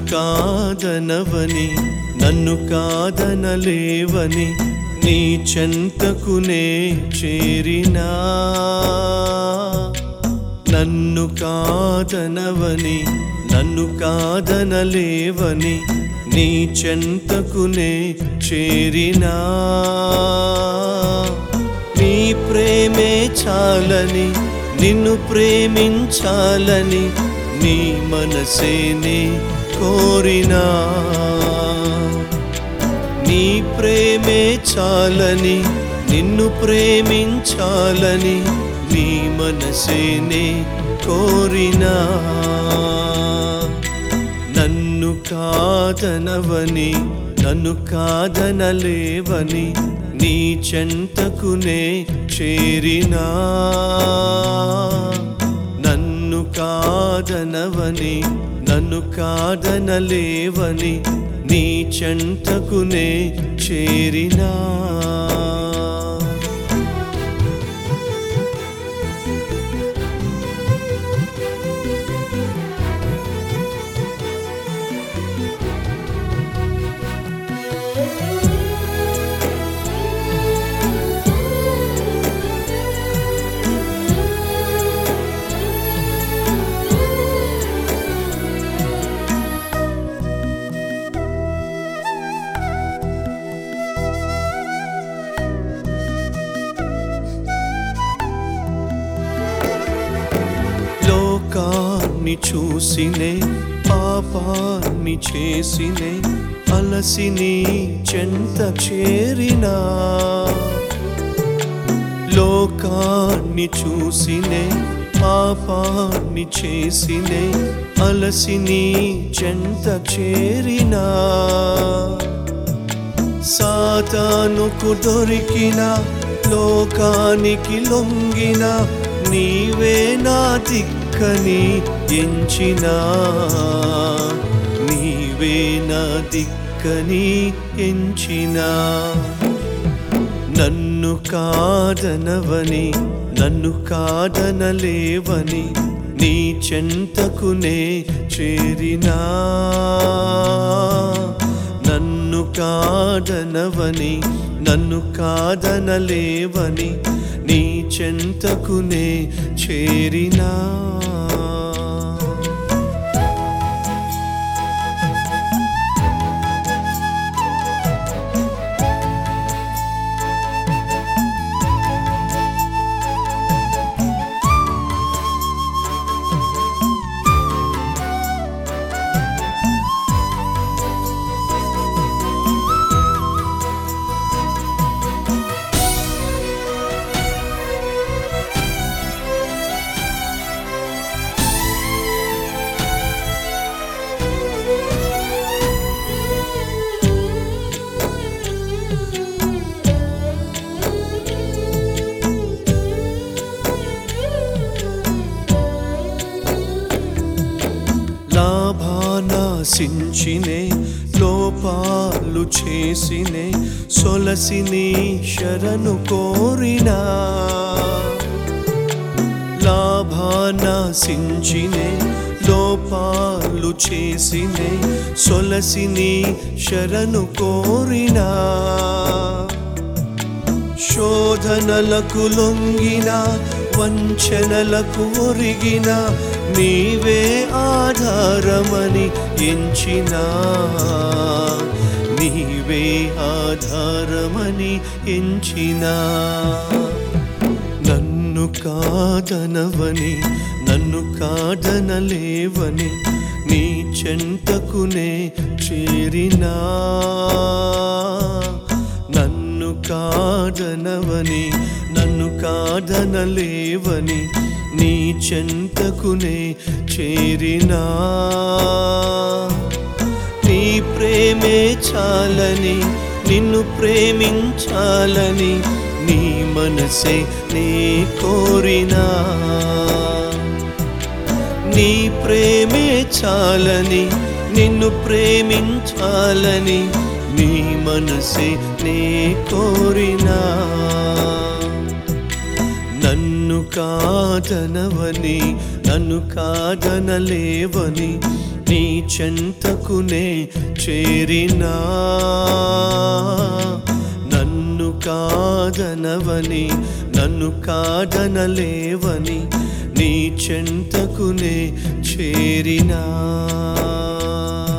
కాదనవని నన్ను కాదనలేవని నీ చెంతకునే చేరినా నన్ను కాదనవని నన్ను కాదనలేవని నీ చెంతకునే చేరినా నీ ప్రేమే చాలని నిన్ను ప్రేమించాలని నీ మనసేనే కోరినా నీ ప్రేమే చాలని నిన్ను ప్రేమించాలని నీ మనసేనే కోరినా నన్ను కాదనవని నన్ను కాదనలేవని నీ చెంతకునే చేరినా నన్ను కాదనవని నన్ను కాదనలేవని నీ చెంతకునే చేరినా లోకాన్ని చూసినే పాపాన్ని చేసినే అలసి నీ చెంత చేరినా లోకాన్ని చూసినే పాపాన్ని చేసినే అలసి నీ చెంత చేరినా సాతానుకు దొరికిన లోకానికి లొంగిన నీవే నా దిక్కని ఎంచినా నీవే నా దిక్కని ఎంచినా నన్ను కాదనవని నన్ను కాదనలేవని నీ చెంతకునే చేరినా నన్ను కాదనవని నన్ను కాదనలేవని నీ చెంతకునే చేరినా లాభానాశించినే లోపాలు చేసినే సొలసిని శరణు కోరినా లాభానాశించినే లోపాలు చేసినే సొలసిని శరణు కోరినా శోధనలకు లొంగిన వంచనలకు ఒరిగిన నీవే ఆధారమని ఎంచిన నీవే ఆధారమని ఎంచిన నన్ను కాదనవని నన్ను కాదనలేవని నీ చెంతకునే చేరినా నన్ను కాదనవని నన్ను కాదనలేవని నీ చెంతకునే చేరినా నీ ప్రేమే చాలని నిన్ను ప్రేమించాలని నీ మనసే నీ కోరినా నీ ప్రేమే చాలని నిన్ను ప్రేమించాలని నీ మనసే నే కోరినా నన్ను కాదనవని నన్ను కాదనలేవని నీ చెంతకునే చేరినా నన్ను కాదనవని నన్ను కాదనలేవని నీ చెంతకునే చేరినా